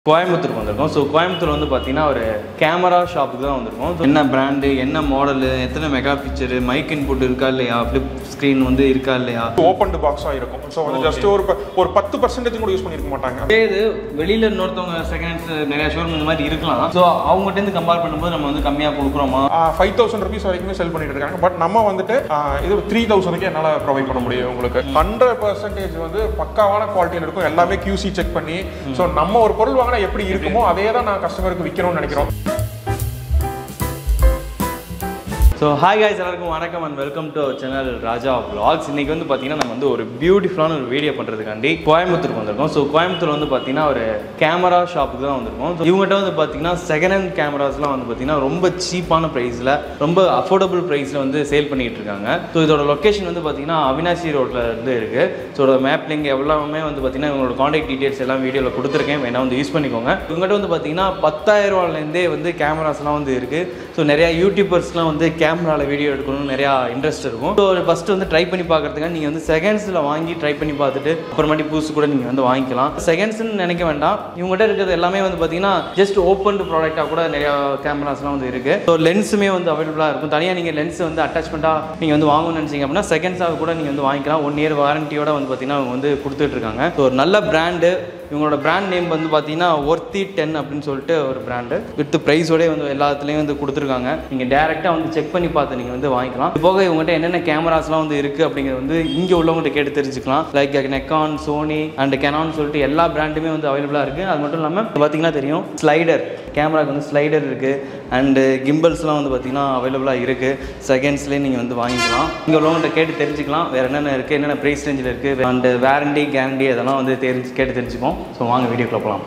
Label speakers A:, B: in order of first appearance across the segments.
A: கோயம்புத்தூருக்கு வந்திருக்கோம் ஸோ கோயம்புத்தூர் வந்து பார்த்தீங்கன்னா ஒரு கேமரா ஷாப்புக்கு தான் வந்திருக்கோம் So, என்ன பிராண்டு என்ன மாடலு எத்தனை மெகா பிக்சரு மைக் இன்புட் இருக்கா இல்லையா ஃப்ளிப் ஸ்க்ரீன் வந்து இருக்கா இல்லையா
B: ஓப்பன் பாக்ஸாக இருக்கும் ஸோ வந்து ஜஸ்ட் ஒரு ப- ஒரு பத்து பர்சன்டேஜ் கூட யூஸ் பண்ணியிருக்க மாட்டாங்க
A: அதே இது வெளியில் இன்னொருத்தவங்க செகண்ட் ஹேண்ட்ஸ் நிறைய ஷோரூம் இந்த மாதிரி இருக்கலாம் ஸோ அவங்ககிட்ட கம்பேர் பண்ணும்போது நம்ம வந்து கம்மியாக கொடுக்குறோமா
B: ஃபைவ் தௌசண்ட் ருபீஸ் வரைக்குமே செல் பண்ணிட்டு இருக்காங்க பட் நம்ம வந்துட்டு ஆஹ், இது த்ரீ தௌசண்ட்க்கு என்னால் ப்ரொவைட் பண்ண முடியும் உங்களுக்கு ஹண்ட்ரட் பர்சன்டேஜ் வந்து பக்காவான குவாலிட்டியில் இருக்கும் எல்லாமே QC செக் பண்ணி ஸோ நம்ம ஒரு பொருள் வாங்கினா எப்படி இருக்குமோ அதே தான் நான் கஸ்டமருக்கு விற்கணும்னு நினைக்கிறோம்
A: ஸோ ஹாய் guys எல்லாருக்கும் வணக்கம் and welcome to our channel Raja vlogs இன்னைக்கு வந்து பார்த்தீங்கன்னா நம்ம வந்து ஒரு பியூட்டிஃபுல்லான ஒரு வீடியோ பண்ணுறதுக்காண்டி கோயம்புத்தூருக்கு வந்திருக்கோம் ஸோ கோயம்புத்தூர் வந்து பார்த்தீங்கன்னா ஒரு கேமரா ஷாப்புக்கு தான் வந்திருக்கோம் ஸோ இவங்ககிட்ட வந்து பார்த்தீங்கன்னா செகண்ட் ஹேண்ட் கேமராஸ்லாம் வந்து பார்த்தீங்கன்னா ரொம்ப சீப்பான ப்ரைஸில் ரொம்ப அஃபோர்டபுள் ப்ரைஸில் வந்து சேல் பண்ணிட்டு இருக்காங்க ஸோ இதோட லொக்கேஷன் வந்து பார்த்தீங்கன்னா அவினாசி ரோட்டில் இருந்து இருக்குது ஸோ இதோட மேப் லிங்க் எல்லாமே வந்து பார்த்தீங்கன்னா இவங்களோட காண்டாக்ட் டீட்டெயில்ஸ் எல்லாம் வீடியோவில் கொடுத்துருக்கேன் வேணா வந்து யூஸ் பண்ணிக்கோங்க இவங்ககிட்ட வந்து பார்த்தீங்கன்னா பத்தாயிரம் ரூபாயிலேருந்தே வந்து கேமராஸ்லாம் வந்து இருக்குது ஸோ நிறையா யூடியூபர்ஸ்லாம் வந்து கேமராவில் வீடியோ எடுக்கணும்னு நிறையா இன்ட்ரெஸ்ட் இருக்கும் ஸோ ஃபஸ்ட்டு வந்து ட்ரை பண்ணி பார்க்கறதுக்காக நீங்கள் வந்து செகண்ட்ஸில் வாங்கி ட்ரை பண்ணி பார்த்துட்டு அப்புறமாட்டி புதுசு கூட நீங்கள் வந்து வாங்கிக்கலாம் செகண்ட்ஸ்னு நினைக்க வேண்டாம் இவங்ககிட்ட இருக்கிறது எல்லாமே வந்து பார்த்தீங்கன்னா ஜஸ்ட் ஓப்பன் ப்ராடக்டாக கூட நிறையா கேமராஸ்லாம் வந்து இருக்குது ஸோ லென்ஸுமே வந்து அவைலபிளாக இருக்கும் தனியாக நீங்கள் லென்ஸ் வந்து அட்டாச்மெண்ட்டாக நீங்கள் வந்து வாங்கணும்னு நினச்சிங்க அப்படின்னா செகண்ட்ஸாக கூட நீங்கள் வந்து வாங்கிக்கலாம் ஒன் இயர் வாரண்டியோட வந்து பார்த்தீங்கன்னா அவங்க வந்து கொடுத்துட்டு இருக்காங்க ஸோ ஒரு நல்ல பிராண்டு இவங்களோட பிராண்ட் நேம் வந்து பார்த்தீங்கன்னா ஒர்த்தி டென் அப்படின்னு சொல்லிட்டு ஒரு பிராண்டு வித் ப்ரைஸோடய வந்து எல்லாத்துலேயும் வந்து கொடுத்துருக்காங்க நீங்கள் டேரெக்டாக வந்து செக் பண்ணி பார்த்து நீங்கள் வந்து வாங்கிக்கலாம் இது போக இவங்ககிட்ட என்னென்ன கேமராஸ்லாம் வந்து இருக்குது அப்படிங்கிறது வந்து இங்கே உள்ளவங்ககிட்ட கேட்டு தெரிஞ்சுக்கலாம் like Nikon Sony and Canon சொல்லிட்டு எல்லா பிராண்டுமே வந்து அவைலபிளாக இருக்குது அது மட்டும் இல்லாமல் பார்த்தீங்கன்னா தெரியும் ஸ்லைடர் கேமராக்கு வந்து ஸ்லைடர் இருக்குது அண்டு கிம்பிள்ஸ்லாம் வந்து பார்த்தீங்கன்னா அவைலபிளாக இருக்குது செகண்ட்ஸ்லேயே நீங்கள் வந்து வாங்கிக்கலாம் இங்கே உள்ளவங்ககிட்ட கேட்டு தெரிஞ்சுக்கலாம் வேறு என்னென்ன இருக்குது என்னென்ன ப்ரைஸ் ரேஞ்சில் இருக்குது அண்டு வாரண்டி கேரண்டி அதெல்லாம் வந்து தெரிஞ்சு கேட்டு தெரிஞ்சுப்போம் ஸோ வாங்க வீடியோக்குள்ள போகலாம்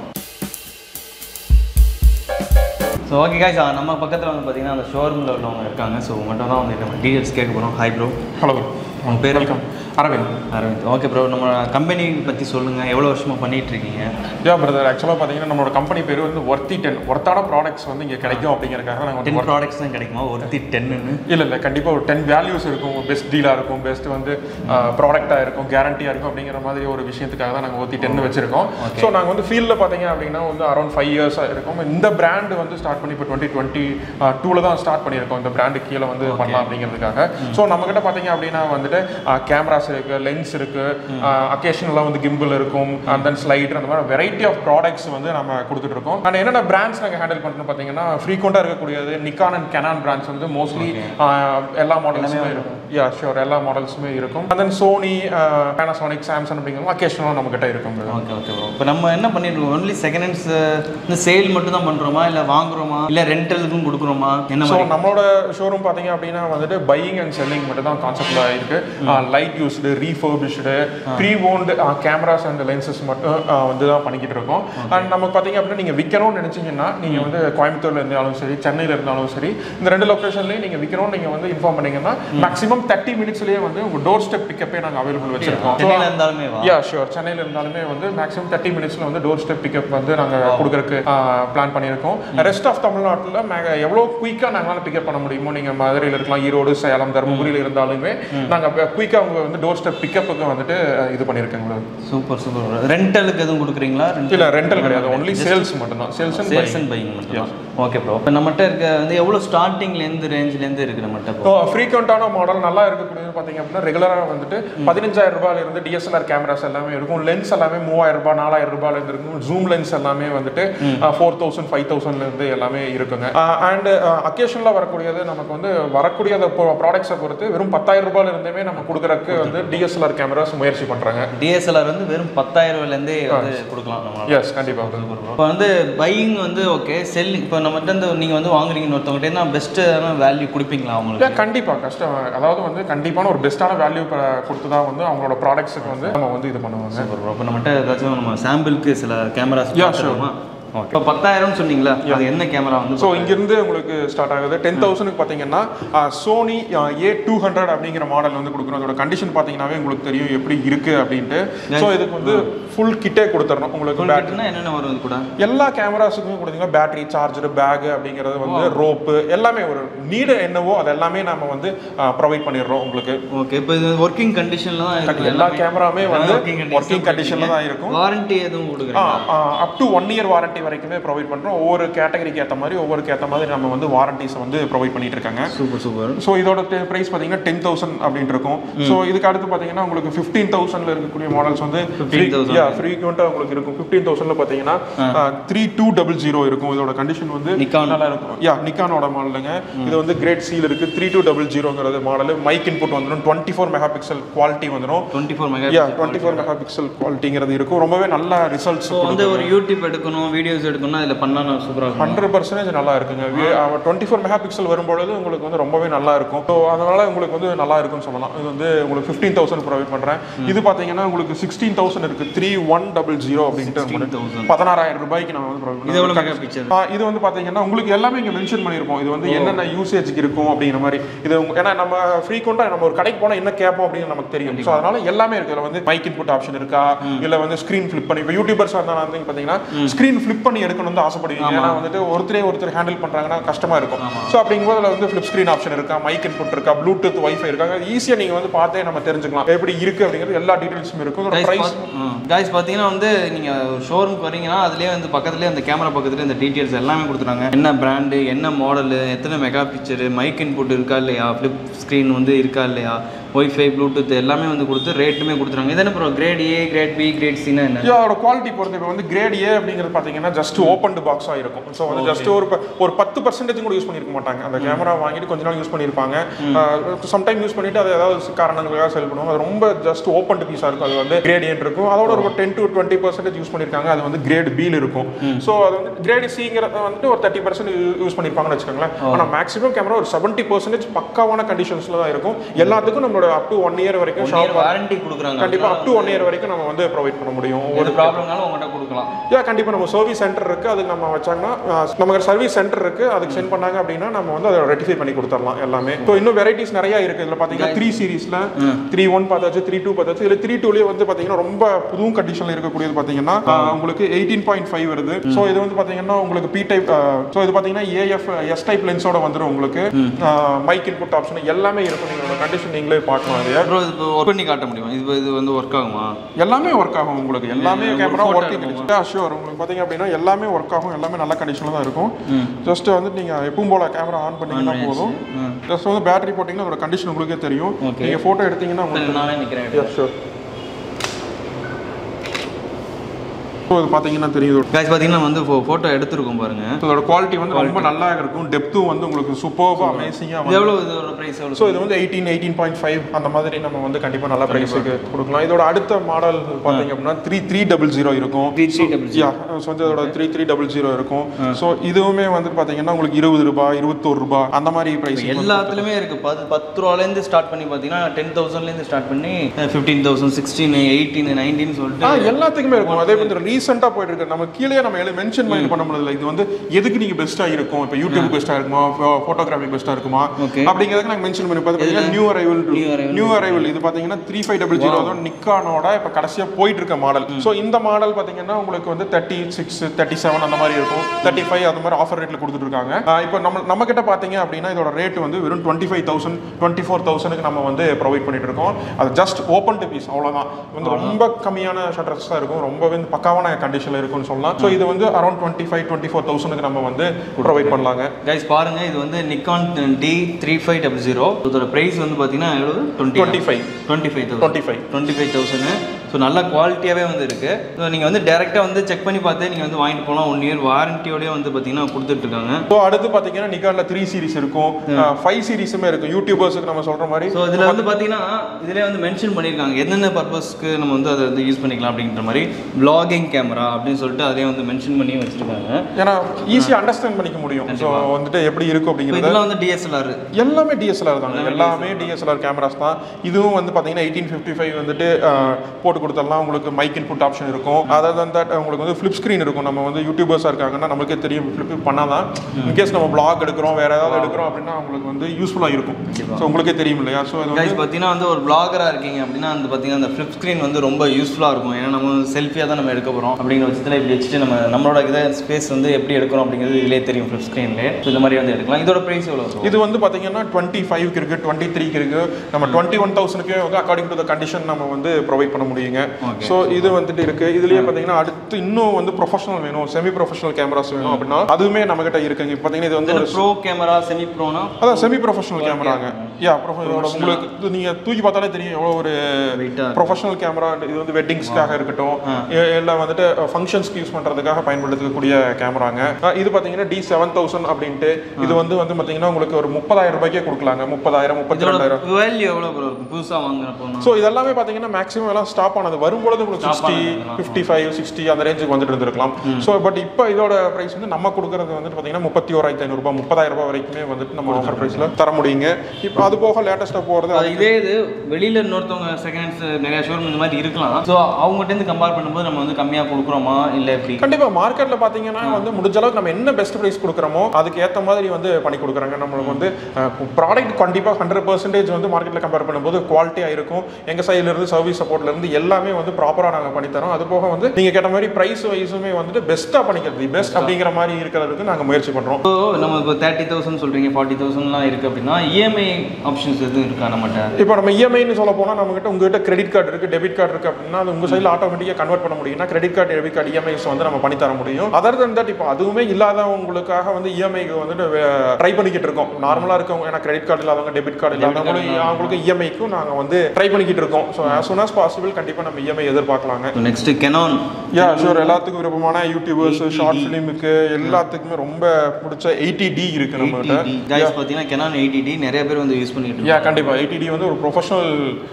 A: ஸோ ஓகே காய்ஸ் நம்ம பக்கத்தில் வந்து பார்த்தீங்கன்னா அந்த ஷோரூமில் உள்ளவங்க இருக்காங்க ஸோ உங்கள்கிட்ட தான் வந்து நம்ம டீட்டெயில்ஸ் கேட்க போகிறோம் ஹாய் ப்ரோ
B: ஹலோ
A: உங்கள் பேர்
B: welcome Arvind
A: Arvind okay bro நம்ம கம்பெனி பற்றி சொல்லுங்கள் எவ்வளோ வருஷமாக பண்ணிகிட்டு இருக்கீங்க
B: யா பிரதர் ஆக்சுவலாக பார்த்தீங்கன்னா நம்மளோட கம்பெனி பேர் வந்து ஒர்த்தி டென் ஒர்த்தான ப்ராடக்ட்ஸ் வந்து இங்கே கிடைக்கும் அப்படிங்கிறதுக்காக நாங்கள்
A: டென்
B: வந்து
A: ப்ராடக்ட்ஸ் தான் கிடைக்குமா ஒருத்தி டென்னு
B: இல்லை இல்லை கண்டிப்பாக ஒரு டென் வேல்யூஸ் இருக்கும் பெஸ்ட் டீலாக இருக்கும் பெஸ்ட் வந்து ப்ராடக்டாக இருக்கும் கேரண்டியாக இருக்கும் அப்படிங்கிற மாதிரி ஒரு விஷயத்துக்காக தான் நாங்கள் ஒத்தி டென் வச்சிருக்கோம் ஸோ நாங்கள் வந்து ஃபீல்டில் பார்த்தீங்க அப்படின்னா வந்து அரௌண்ட் ஃபைவ் இயர்ஸாக இருக்கும் இந்த பிராண்ட் வந்து ஸ்டார்ட் பண்ணி இப்போ டுவெண்ட்டி டுவெண்ட்டி டூவில் தான் ஸ்டார்ட் பண்ணியிருக்கோம் இந்த பிராண்டு கீழே வந்து பண்ணலாம் அப்படிங்கிறதுக்காக ஸோ நம்மக்கிட்ட பார்த்தீங்க அப்படின்னா வந்துட்டு கேமராஸ் இருக்குது லென்ஸ் இருக்குது அக்கேஷனலாக வந்து கிம்பிள் இருக்கும் அண்ட் தென் ஸ்லைடர் அந்த மாதிரி வெரைட்டி ஆஃப் ப்ராடக்ட்ஸ் வந்து நம்ம கொடுத்துட்டு இருக்கோம் அண்ட் என்னென்ன பிராண்ட்ஸ் நாங்கள் ஹேண்டில் பண்ணுறோம் பார்த்தீங்கன்னா ஃப்ரீக்வெண்ட்டாக இருக்கக்கூடியது நிக்கான் அண்ட் கெனான் பிராண்ட்ஸ் வந்து மோஸ்ட்லி எல்லா மாடல்ஸுமே இருக்கும் யா ஷூர் எல்லா மாடல்ஸுமே இருக்கும் and then Sony Panasonic Samsung அப்படிங்கிற அக்கேஷனலாக நம்மக்கிட்ட இருக்கும்
A: ஓகே ஓகே ப்ரோ இப்போ நம்ம என்ன பண்ணிட்டு இருக்கோம் ஒன்லி செகண்ட் ஹேண்ட்ஸ் இந்த சேல் மட்டும் தான் பண்ணுறோமா இல்லை வாங்குறோமா இல்லை ரெண்டலுக்கும் கொடுக்குறோமா என்ன
B: ஸோ
A: மாதிரி
B: நம்மளோட ஷோரூம் பார்த்தீங்க அப்படின்னா வந்துட்டு பையிங் அண்ட் செல்லிங் மட்டும் தான் கான்செப்டில் இருக்கு light used refurbished pre owned cameras and lenses மட்டும் ஆஹ் வந்து தான் பண்ணிக்கிட்டு இருக்கோம் அண்ட் நமக்கு பார்த்தீங்க அப்படின்னா நீங்கள் விற்கணும்னு நினச்சிங்கன்னா நீங்கள் வந்து கோயம்புத்தூர்ல இருந்தாலும் சரி சென்னையில் இருந்தாலும் சரி இந்த ரெண்டு லொக்கேஷன்லேயும் நீங்கள் விற்கணும்னு நீங்கள் வந்து இன்ஃபார்ம் பண்ணீங்கன்னா மேக்ஸிமம் தேர்ட்டி மினிட்ஸ்லேயே வந்து உங்கள் டோர் ஸ்டெப் பிக்கப்பே நாங்கள் அவைலபிள் வச்சிருக்கோம்
A: சென்னையில் இருந்தாலுமே வா
B: யா ஷூர் சென்னையில் இருந்தாலுமே வந்து மேக்ஸிமம் தேர்ட்டி மினிட்ஸில் வந்து டோர் ஸ்டெப் பிக்கப் வந்து நாங்கள் கொடுக்குறக்கு பிளான் பண்ணியிருக்கோம் ரெஸ்ட் ஆஃப் தமிழ்நாட்டில் நாங்கள் எவ்வளோ குயிக்காக நாங்களால பிக்கப் பண்ண முடியுமோ நீங்கள் மதுரையில் இருக்கலாம் ஈரோடு சேலம் தருமபுரியில் இருந்தாலுமே நாங்கள் குயிக்காக அவங்க வந்து டோர் ஸ்டெப் பிக்கப்புக்கு வந்துட்டு அஹ், இது பண்ணியிருக்கோங்க
A: சூப்பர் சூப்பர் ரெண்டலுக்கு எதுவும் கொடுக்குறீங்களா
B: இல்லை ரெண்டல் கிடையாது ஒன்லி சேல்ஸ் மட்டும்தான் sales and
A: sales and buying மட்டும் தான் ஓகே ப்ரோ இப்போ நம்மகிட்ட இருக்க வந்து எவ்வளோ ஸ்டார்டிங்லேருந்து ரேஞ்சிலேருந்து இருக்குது நம்மகிட்ட இப்போ
B: இப்போ ஃப்ரீக்வெண்ட்டான மாடல் நல்லா இருக்கக்கூடியது பார்த்தீங்க அப்படின்னா ரெகுலராக வந்துட்டு பதினஞ்சாயிரம் ரூபாயில இருந்து டிஎஸ்எல்ஆர் கேமராஸ் எல்லாமே இருக்கும் லென்ஸ் எல்லாமே மூவாயிரம் ரூபாய் நாலாயிரம் ரூபாயில இருந்து இருக்கும் ஜூம் லென்ஸ் எல்லாமே வந்துட்டு ஃபோர் தௌசண்ட் ஃபைவ் தௌசண்ட்ல இருந்து எல்லாமே இருக்குங்க அண்ட் அக்கேஷனில் வரக்கூடியது நமக்கு வந்து வரக்கூடிய ப்ராடக்ட்ஸை பொறுத்து வெறும் பத்தாயிரம் ரூபாயில இருந்துமே நம்ம கொடுக்குறக்கு வந்து டிஎஸ்எல்ஆர் கேமராஸ் முயற்சி பண்றாங்க
A: டிஎஸ்எல்ஆர் வந்து வெறும் பத்தாயிரம் ரூபாயிலேருந்தே வந்து கொடுக்கலாம் நம்ம
B: எஸ் கண்டிப்பாக
A: இப்போ வந்து பையிங் வந்து ஓகே செல் இப்போ நம்மகிட்ட இருந்து நீங்கள் வந்து வாங்குறீங்கன்னு ஒருத்தவங்ககிட்ட தான் பெஸ்ட்டான வேல்யூ கொடுப்பீங்களா அவங்களுக்கு
B: இல்லை கண்டிப்பாக கஷ்டம் அதாவது வந்து கண்டிப்பான ஒரு பெஸ்ட்டான வேல்யூ கொடுத்து தான் வந்து அவங்களோட ப்ராடக்ட்ஸுக்கு வந்து நம்ம வந்து இது பண்ணுவாங்க
A: சூப்பர் ப்ரோ இப்போ நம்மகிட்ட ஏதாச்சும் நம்ம சாம்பிளுக்கு சில கேமராஸ்
B: Yeah,
A: பார்த்துருமா ஓகே இப்போ பத்தாயிரம்னு சொன்னீங்களா அது என்ன கேமரா வந்து
B: ஸோ இங்கிருந்து உங்களுக்கு ஸ்டார்ட் ஆகுது டென் தௌசண்ட்க்கு பார்த்தீங்கன்னா சோனி ஏ டூ ஹண்ட்ரட் அப்படிங்கிற மாடல் வந்து கொடுக்குறோம் அதோட கண்டிஷன் பார்த்தீங்கன்னா உங்களுக்கு தெரியும் எப்படி இருக்கு அப்படின்ட்டு ஸோ இதுக்கு வந்து ஃபுல் கிட்டே கொடுத்துடணும் உங்களுக்கு பேட்டரி
A: பேட்டரினா என்னென்ன வரும் இது கூட
B: எல்லா கேமராஸுக்குமே கொடுத்தீங்கன்னா பேட்டரி சார்ஜர் பேக் அப்படிங்கிறது வந்து ரோப்பு எல்லாமே ஒரு நீடு என்னவோ அது எல்லாமே நம்ம வந்து ப்ரொவைட் பண்ணிடுறோம் உங்களுக்கு
A: ஓகே இப்போ இது ஒர்க்கிங் கண்டிஷனில் தான் இருக்கு
B: எல்லா கேமராமே வந்து
A: working
B: ஒர்க்கிங் கண்டிஷனில் தான் இருக்கும்
A: வாரண்டி எதுவும் கொடுக்குறீங்க
B: up to one year warranty வரைக்குமே ப்ரொவைட் பண்ணுறோம் ஒவ்வொரு கேட்டகரிக்கு ஏற்ற மாதிரி ஒவ்வொருக்கு ஏற்ற மாதிரி நம்ம வந்து வாரண்டிஸை வந்து ப்ரொவைட் பண்ணிட்டு இருக்காங்க
A: சூப்பர் சூப்பர்
B: ஸோ இதோட ப்ரைஸ் பார்த்தீங்கன்னா டென் தௌசண்ட் அப்படின்ட்டு இருக்கும் ஸோ இதுக்கு அடுத்து பார்த்தீங்கன்னா உங்களுக்கு ஃபிஃப்டீன் தௌசண்ட்ல இருக்கக்கூடிய மாடல்ஸ் வந்து
A: 15,000.
B: யா ஃப்ரீக்வெண்ட்டாக உங்களுக்கு இருக்கும் ஃபிஃப்டீன் தௌசண்ட்ல பார்த்தீங்கன்னா த்ரீ டூ டபுள் ஜீரோ இருக்கும் இதோட கண்டிஷன் வந்து
A: Nikon.
B: நல்லா இருக்கும் யா நிக்கானோட மாடலுங்க இது வந்து கிரேட் சீல் இருக்கு த்ரீ டூ டபுள் ஜீரோங்கிறது மாடல் மைக் இன்புட் வந்துடும் twenty four megapixel quality வந்துடும்
A: twenty four mega
B: yeah twenty four megapixel குவாலிட்டிங்கிறது இருக்கும் ரொம்பவே நல்ல ரிசல்ட்ஸ்
A: ஸோ வந்து ஒரு யூடியூப் எடுக்கணும் வீடியோஸ் எடுக்கணும்னா இதில் பண்ணால் நான் சூப்பராக இருக்கும்
B: ஹண்ட்ரட் பர்சன்டேஜ் நல்லா இருக்குங்க டுவெண்ட்டி ஃபோர் மெகா பிக்சல் வரும்பொழுது உங்களுக்கு வந்து ரொம்பவே நல்லா இருக்கும் ஸோ அதனால உங்களுக்கு வந்து நல்லா இருக்கும்னு சொல்லலாம் இது வந்து உங்களுக்கு ஃபிஃப்டீன் தௌசண்ட் ப்ரொவைட் பண்ணுறேன் இது பார்த்தீங்கன்னா உங்களுக்கு சிக்ஸ்டீன் தௌசண்ட் இருக்கு த்ரீ ஒன் டபுள் ஜீரோ அப்படின்ட்டு
A: தௌசண்ட்
B: பதினாறாயிரம் ரூபாய்க்கு நம்ம வந்து ப்ரொவைட்
A: இது எவ்வளோ
B: பண்ணுறோம்
A: மெகா பிக்சர்
B: ஆ, இது வந்து பாத்தீங்கன்னா உங்களுக்கு எல்லாமே இங்க மென்ஷன் பண்ணியிருப்போம் இது வந்து என்னென்ன யூசேஜ்க்கு இருக்கும் அப்படிங்கிற மாதிரி இது உங்க- ஏன்னா நம்ம ஃப்ரீக்வெண்ட்டாக நம்ம ஒரு கடைக்கு போனால் என்ன கேட்போம் அப்படின்னு நமக்கு தெரியும் ஸோ அதனால எல்லாமே இருக்கு இதுல வந்து மைக் இன்புட் ஆப்ஷன் இருக்கா இல்ல வந்து ஸ்க்ரீன் ஃபிளிப் பண்ணி இப்போ யூடியூபர்ஸ் இருந்தா வந்து பாத்தீங்கன்னா ஸ்க்ரீன் ஃபிளிப் பண்ணி எடுக்கணும் வந்து ஆசைப்படுவீங்க ஏன்னா வந்துட்டு ஒருத்தரே ஒருத்தர் ஹேண்டில் பண்றாங்கன்னா கஷ்டமா இருக்கும் ஸோ அப்படிங்கும்போது அதுல வந்து ஃபிளிப் ஸ்க்ரீன் ஆப்ஷன் இருக்கா மைக் இன்புட் இருக்கா ப்ளூடூத் வைஃபை இருக்காங்க ஈஸியா நீங்க வந்து பார்த்தே நம்ம தெரிஞ்சுக்கலாம் எப்படி இருக்கு அப்படிங்கிறது எல்லா டீடைல்ஸும் இருக்கும் இதோட ப்ரைஸ்
A: கைஸ் பார்த்தீங்கன்னா வந்து நீங்கள் ஷோரூம்க்கு வரீங்கன்னா அதுலேயே வந்து பக்கத்துலேயே அந்த கேமரா பக்கத்துலேயே இந்த டீட்டெயில்ஸ் எல்லாமே கொடுத்துறாங்க என்ன பிராண்டு என்ன மாடலு எத்தனை மெகா பிக்சரு மைக் இன்புட் இருக்கா இல்லையா ஃப்ளிப் ஸ்க்ரீன் வந்து இருக்கா இல்லையா ஒய்ஃபை ப்ளூடூத் எல்லாமே வந்து கொடுத்து ரேட்டுமே கொடுத்துறாங்க இது என்ன bro grade A grade B grade சின்னா என்ன
B: Yeah, அதோட குவாலிட்டி பொறுத்து இப்போ வந்து கிரேட் ஏ அப்படிங்கிறது பார்த்தீங்கன்னா ஜஸ்ட் ஓப்பன் பாக்ஸாக இருக்கும் ஸோ வந்து ஜஸ்ட் ஒரு ப- ஒரு பத்து பர்சன்டேஜ் கூட யூஸ் பண்ணியிருக்க மாட்டாங்க அந்த கேமரா வாங்கிட்டு கொஞ்ச நாள் யூஸ் பண்ணியிருப்பாங்க சம்டைம் யூஸ் பண்ணிட்டு அது ஏதாவது காரணங்களுக்காக செல் பண்ணுவாங்க அது ரொம்ப ஜஸ்ட் ஓப்பன் பீஸாக இருக்கும் அது வந்து கிரேட் ஏன் இருக்கும் அதோட ஒரு ten to twenty percentage use பண்ணியிருக்காங்க அது வந்து கிரேட் பியில் இருக்கும் ஸோ அது வந்து கிரேட் சிங்கிறத வந்துட்டு ஒரு தேர்ட்டி பர்சன்ட் யூஸ் பண்ணியிருப்பாங்கன்னு வச்சுக்கோங்களேன் ஆனால் மேக்ஸிமம் கேமரா ஒரு செவன்ட்டி பர்சன்டேஜ் பக்காவான கண்டிஷன்ஸில் தான் இருக்கும் எல்லாத்துக்கும் நம்மளோட அப் டு ஒன் இயர் வரைக்கும் ஷாப்
A: வாரண்டி கொடுக்குறாங்க
B: கண்டிப்பா அப் டு ஒன் இயர் வரைக்கும் நம்ம வந்து ப்ரொவைட் பண்ண முடியும்
A: ஒரு ப்ராப்ளம்னாலும் உங்கள்கிட்ட கொடுக்கலாம்
B: யா கண்டிப்பா நம்ம சர்வீஸ் சென்டர் இருக்கு அதுக்கு நம்ம வச்சாங்கன்னா அஹ், நமக்கு சர்வீஸ் சென்டர் இருக்கு அதுக்கு சென்ட் பண்ணாங்க அப்படின்னா நம்ம வந்து அதை ரெட்டிஃபை பண்ணி கொடுத்துடலாம் எல்லாமே ஸோ இன்னும் வெரைட்டிஸ் நிறைய இருக்கு இதுல பாத்தீங்கன்னா த்ரீ சீரிஸ்ல த்ரீ ஒன் பார்த்தாச்சு த்ரீ டூ பார்த்தாச்சு இதுல த்ரீ டூலயே வந்து பாத்தீங்கன்னா ரொம்ப புது கண்டிஷன்ல இருக்கக்கூடியது பாத்தீங்கன்னா அஹ், உங்களுக்கு எயிட்டீன் பாயிண்ட் ஃபைவ் வருது ஸோ இது வந்து பாத்தீங்கன்னா உங்களுக்கு பி டைப் ஸோ இது பாத்தீங்கன்னா ஏஎஃப் எஸ் டைப் லென்ஸோட வந்துடும் உங்களுக்கு மைக் இன்புட் ஆப்ஷன் எல்லாமே இருக்கும் நீங்களோட கண்டிஷன் நீங்களே பார்க்கலாம் இது
A: ப்ரோ இது இப்போ ஒர்க் பண்ணி காட்ட முடியுமா இது இது வந்து ஒர்க் ஆகுமா
B: எல்லாமே ஒர்க் ஆகும் உங்களுக்கு எல்லாமே
A: ஒரு
B: camera
A: photo
B: working condition sure உங்களுக்கு பார்த்தீங்க அப்படின்னா எல்லாமே ஒர்க் ஆகும் எல்லாமே நல்ல கண்டிஷனில் தான் இருக்கும் ஜஸ்ட் வந்து நீங்கள் எப்பவும் போல கேமரா ஆன் பண்ணீங்கன்னா போதும் ஜஸ்ட் வந்து பேட்டரி போட்டிங்கன்னா அதோட கண்டிஷன் உங்களுக்கே தெரியும்
A: Okay.
B: நீங்கள் ஃபோட்டோ எடுத்தீங்கன்னா உங்களுக்கு
A: நானே நிற்கிறேன்
B: ஷூர் ஸோ இது பார்த்தீங்கன்னா தெரியும் இதோட
A: கைஸ் பார்த்தீங்கன்னா வந்து ஃபோட்டோ எடுத்திருக்கோம் பாருங்க
B: So, இதோட குவாலிட்டி வந்து ரொம்ப நல்லா இருக்கும் டெப்த்தும் வந்து உங்களுக்கு சூப்பர்வாக அமேசிங்காக
A: இது எவ்வளோ இதோட ப்ரைஸ் எவ்வளோ
B: ஸோ இது வந்து எயிட்டீன் எயிட்டீன் பாயிண்ட் ஃபைவ் அந்த மாதிரி நம்ம வந்து கண்டிப்பாக நல்ல ப்ரைஸுக்கு கொடுக்கலாம் இதோட அடுத்த மாடல் பார்த்தீங்க அப்படின்னா த்ரீ த்ரீ டபுள் ஜீரோ இருக்கும்
A: three three double
B: yeah so வந்து அதோட த்ரீ த்ரீ டபுள் ஜீரோ இருக்கும் ஸோ இதுவுமே வந்து பார்த்தீங்கன்னா உங்களுக்கு இருபது ரூபாய் இருபத்தோரு ரூபாய் அந்த மாதிரி ப்ரைஸ்
A: எல்லாத்துலேயுமே இருக்குது பத்து பத்து ரூபாலேருந்து ஸ்டார்ட் பண்ணி பார்த்தீங்கன்னா டென் தௌசண்ட்லேருந்து ஸ்டார்ட் பண்ணி fifteen thousand sixteen eighteen nineteen
B: ஆ
A: சொல்லிட்டு
B: எல்லாத்துக்குமே இருக்கும் அதே வந்து ரீசெண்டாக போயிட்டு இருக்கு நம்ம கீழே நம்ம மென்ஷன் பண்ணி பண்ண முடியல இது வந்து எதுக்கு நீங்க பெஸ்ட்டாக இருக்கும் இப்போ யூடியூப் பெஸ்ட்டாக இருக்குமா ஃபோட்டோகிராஃபி பெஸ்ட்டாக இருக்குமா
A: Okay.
B: அப்படிங்கிறதுக்கு நாங்கள் மென்ஷன் பண்ணி பார்த்தீங்கன்னா new arrival
A: New arrival.
B: New arrival இது பார்த்தீங்கன்னா த்ரீ ஃபைவ் டபுள் ஜீரோ தான் நிக்கானோட இப்போ கடைசியாக போயிட்டு இருக்க மாடல் ஸோ இந்த மாடல் பார்த்தீங்கன்னா உங்களுக்கு வந்து தேர்ட்டி சிக்ஸ் தேர்ட்டி செவன் அந்த மாதிரி இருக்கும் தேர்ட்டி ஃபைவ் அந்த மாதிரி ஆஃபர் ரேட்டில் கொடுத்துட்டு இருக்காங்க ஆ, இப்போ நம்ம நம்ம கிட்ட பார்த்தீங்க அப்படின்னா இதோட ரேட் வந்து வெறும் twenty five thousand twenty four தௌசண்ட்க்கு நம்ம வந்து ப்ரொவைட் பண்ணிட்டு இருக்கோம் அது ஜஸ்ட் ஓப்பன் டு பீஸ் அவ்வளோதான் வந்து ரொம்ப கம்மியான ஷட்டர்ஸ் தான் இருக்கும் ரொம்பவே வந்து பக்காவான கண்டிஷனில் இருக்கும்னு சொல்லலாம் ஸோ இது வந்து around twenty five twenty four தௌசண்ட்க்கு நம்ம வந்து ப்ரொவைட் பண்ணலாங்க
A: கைஸ் பாருங்க இது வந்து Nikon D three five double zero இதோட ப்ரைஸ் வந்து பார்த்தீங்கன்னா எவ்வளவு twenty
B: 25.
A: Twenty five thousand
B: twenty five
A: twenty five thousand so நல்ல குவாலிட்டியாகவே வந்து இருக்கு ஸோ நீங்கள் வந்து டேரெக்டாக வந்து செக் பண்ணி பார்த்து நீங்கள் வந்து வாங்கிட்டு போகலாம் ஒன் இயர் வாரண்டியோடய வந்து பார்த்தீங்கன்னா கொடுத்துட்டு இருக்காங்க
B: ஸோ அடுத்து பார்த்தீங்கன்னா நிக்கானில் த்ரீ சீரிஸ் இருக்கும் ஃபைவ் சீரிஸுமே இருக்கும் யூடியூபர்ஸுக்கு நம்ம சொல்கிற மாதிரி
A: ஸோ இதில் வந்து பார்த்தீங்கன்னா இதிலே வந்து மென்ஷன் பண்ணியிருக்காங்க என்னென்ன பர்பஸ்க்கு நம்ம வந்து அதை வந்து யூஸ் பண்ணிக்கலாம் அப்படின்ற மாதிரி vlogging கேமரா அப்படின்னு சொல்லிட்டு அதிலே வந்து மென்ஷன் பண்ணி வச்சிருக்காங்க
B: ஏன்னா ஈஸியாக அண்டர்ஸ்டாண்ட் பண்ணிக்க முடியும் ஸோ வந்துட்டு எப்படி இருக்கும்
A: இப்போ
B: அப்படிங்கிறத
A: இதெல்லாம் வந்து டிஎஸ்எல்ஆர்
B: எல்லாமே டிஎஸ்எல்ஆர் தாங்க எல்லாமே டிஎஸ்எல்ஆர் கேமராஸ் தான் இதுவும் வந்து பார்த்தீங்கன்னா எயிட்டீன் ஃபிஃப்டி ஃபைவ் வந்துட்டு அஹ், போட்டு கொடுத்துடலாம் உங்களுக்கு மைக் இன்புட் ஆப்ஷன் இருக்கும் அதாவது வந்து உங்களுக்கு வந்து ஃப்ளிப் ஸ்க்ரீன் இருக்கும் நம்ம வந்து யூடியூபர்ஸாக இருக்காங்கன்னா நமக்கே தெரியும் ஃப்ளிப் பண்ணால் தான் இன்கேஸ் நம்ம பிளாக் எடுக்கிறோம் வேற ஏதாவது எடுக்கிறோம் அப்படின்னா உங்களுக்கு வந்து யூஸ்ஃபுல்லாக இருக்கும் ஸோ உங்களுக்கே தெரியும் இல்லையா ஸோ இது வந்து
A: கைஸ் பார்த்தீங்கன்னா வந்து ஒரு பிளாகராக இருக்கீங்க அப்படின்னா வந்து பார்த்தீங்கன்னா அந்த ஃப்ளிப் ஸ்க்ரீன் வந்து ரொம்ப யூஸ்ஃபுல்லாக இருக்கும் ஏன்னா நம்ம செல்ஃபியாக தான் நம்ம எடுக்க போகிறோம் அப்படிங்கிற பட்சத்தில் இப்படி வச்சுட்டு நம்ம நம்மளோட இதை ஸ்பேஸ் வந்து எப்படி எடுக்கிறோம் அப்படிங்கிறது இதிலே தெரியும் ஃப்ளிப் ஸ்க்ரீன்லேயே இந்த மாதிரி வந்து எடுக்கலாம் இதோட ப்ரைஸ் எவ்வளோ வரும்
B: இது வந்து பார்த்தீங்கன்னா டுவெண்ட்டி ஃபைவ்க்கு இருக்குது டுவெண்ட்டி த்ரீக்கு இருக்குது நம்ம டுவெண்ட்டி ஒன் தௌசண்ட்க்கு வந்து அக்கார்டிங் டு த கண்டிஷன் நம்ம வந்து ப்ரொவைட் பண்ண முடியுங்க முடியுங்க ஸோ இது வந்துட்டு இருக்கு இதுலயே பார்த்தீங்கன்னா அடுத்து இன்னும் வந்து ப்ரொஃபஷனல் வேணும் செமி ப்ரொஃபஷனல் கேமராஸ் வேணும் அப்படின்னா அதுவுமே நம்ம கிட்ட இருக்குங்க இப்போ பார்த்தீங்கன்னா இது வந்து ஒரு
A: ப்ரோ கேமரா செமி ப்ரோனா
B: அதான் செமி ப்ரொஃபஷனல் கேமராங்க யா ப்ரொஃபஷனல் உங்களுக்கு இது நீங்க தூக்கி பார்த்தாலே தெரியும் எவ்வளோ ஒரு
A: வெயிட்டா
B: ப்ரொஃபஷனல் கேமரா இது வந்து வெட்டிங்ஸ்க்காக இருக்கட்டும் எ- எல்லாம் வந்துட்டு ஃபங்க்ஷன்ஸ்க்கு யூஸ் பண்றதுக்காக பயன்படுத்தக்கூடிய கேமராங்க அஹ் இது பார்த்தீங்கன்னா டி செவன் தௌசண்ட் அப்படின்ட்டு இது வந்து வந்து பார்த்தீங்கன்னா உங்களுக்கு ஒரு முப்பதாயிரம் ரூபாய்க்கே கொடுக்கலாங்க முப்பதாயிரம் முப்பத்தி ரெண்டாயிரம்
A: வேல்யூ எவ்வளோ ப்ரோ இருக்கும் புதுசா வாங்குறப்போ
B: ஸோ இதெல்லாமே பார்த்தீங்கன்னா மேக்ஸிமம் எல்லாம் ஸ்டாப் ஆனது வரும்பொழுது உங்களுக்கு
A: Stop
B: சிக்ஸ்டி
A: ஆனதுலாம்.
B: ஃபிஃப்டி ஃபைவ் சிக்ஸ்டி அந்த ரேஞ்சுக்கு வந்துட்டு இருந்திருக்கலாம் ஸோ பட் இப்போ இதோட ப்ரைஸ் வந்து நம்ம கொடுக்குறது வந்துட்டு பார்த்தீங்கன்னா முப்பத்தி ஓராயிரத்தி ஐநூறுபா முப்பதாயிரம் ரூபாய் வரைக்குமே வந்துட்டு நம்ம ஆஃபர் ப்ரைஸில் தர முடியுங்க இப்போ அது போக லேட்டஸ்ட்டாக போகிறது
A: அது இதே இது வெளியில இன்னொருத்தவங்க செகண்ட் ஹேண்ட்ஸ் நிறைய ஷோரூம் இந்த மாதிரி இருக்கலாம் ஸோ அவங்ககிட்ட இருந்து கம்பேர் பண்ணும்போது நம்ம வந்து கம்மியா கொடுக்குறோமா இல்ல எப்படி
B: கண்டிப்பா மார்க்கெட்ல பாத்தீங்கன்னா வந்து முடிஞ்ச அளவுக்கு நம்ம என்ன பெஸ்ட் பிரைஸ் கொடுக்குறோமோ அதுக்கு ஏத்த மாதிரி வந்து பண்ணி கொடுக்குறாங்க நம்மளுக்கு வந்து ப்ராடக்ட் கண்டிப்பா ஹண்ட்ரட் பர்சன்டேஜ் வந்து மார்க்கெட்ல கம்பேர் பண்ணும்போது குவாலிட்டியா இருக்கும் எங்க சைடுல இருந்து சர்வீஸ் சப்போர்ட்ல இருந்து எல்லாமே வந்து ப்ராப்பரா நாங்க பண்ணி தரோம் அது போக வந்து நீங்க கேட்ட மாதிரி பிரைஸ் வைஸுமே வந்துட்டு பெஸ்ட்டா பண்ணிக்கிறது பெஸ்ட் அப்படிங்கிற மாதிரி இருக்கிறதுக்கு நாங்க முயற்சி பண்றோம்
A: ஸோ நம்ம இப்போ தேர்ட்டி தௌசண்ட் சொல்றீங்க ஃபார்ட்டி தௌசண்ட்லாம் இருக்கு அப்படின்னா இஎம்ஐ ஆப்ஷன்ஸ் எதுவும் இருக்கா நம்மகிட்ட
B: இப்போ நம்ம இஎம்ஐன்னு சொல்ல போனால் நம்மகிட்ட உங்ககிட்ட கிரெடிட் கார்டு இருக்கு டெபிட் கார்டு இருக்கு அப்படின்னா அது உங்க சைடில் ஆட்டோமேட்டிக்காக கன்வெர்ட் பண்ண முடியும்னா credit card debit card EMIs வந்து நம்ம பண்ணி தர முடியும் அதர் தன் தட் இப்போ அதுவுமே இல்லாதவங்களுக்காக வந்து இஎம்ஐக்கு வந்துட்டு ட்ரை பண்ணிக்கிட்டு இருக்கோம் நார்மலாக இருக்கவங்க ஏன்னா கிரெடிட் கார்டு இல்லாதவங்க டெபிட் கார்டு இல்லாதவங்களும் அவங்களுக்கு இஎம்ஐக்கும் நாங்கள் வந்து ட்ரை பண்ணிக்கிட்டு இருக்கோம் so as soon as possible கண்டிப்பாக நம்ம இஎம்ஐ எதிர்பார்க்கலாங்க
A: நெக்ஸ்ட் கெனான்
B: யா ஷூர் எல்லாத்துக்கும் விருப்பமான யூடியூபர்ஸ் ஷார்ட் ஃபிலிமுக்கு எல்லாத்துக்குமே ரொம்ப பிடிச்ச எயிட்டி டி இருக்கு நம்மகிட்ட
A: கைஸ் பார்த்தீங்கன்னா கெனான் எயிட்டி டி நிறைய பேர் வந்து யூஸ் பண்ணிட்டு
B: யா கண்டிப்பா ஐடிடி வந்து ஒரு ப்ரொஃபஷனல்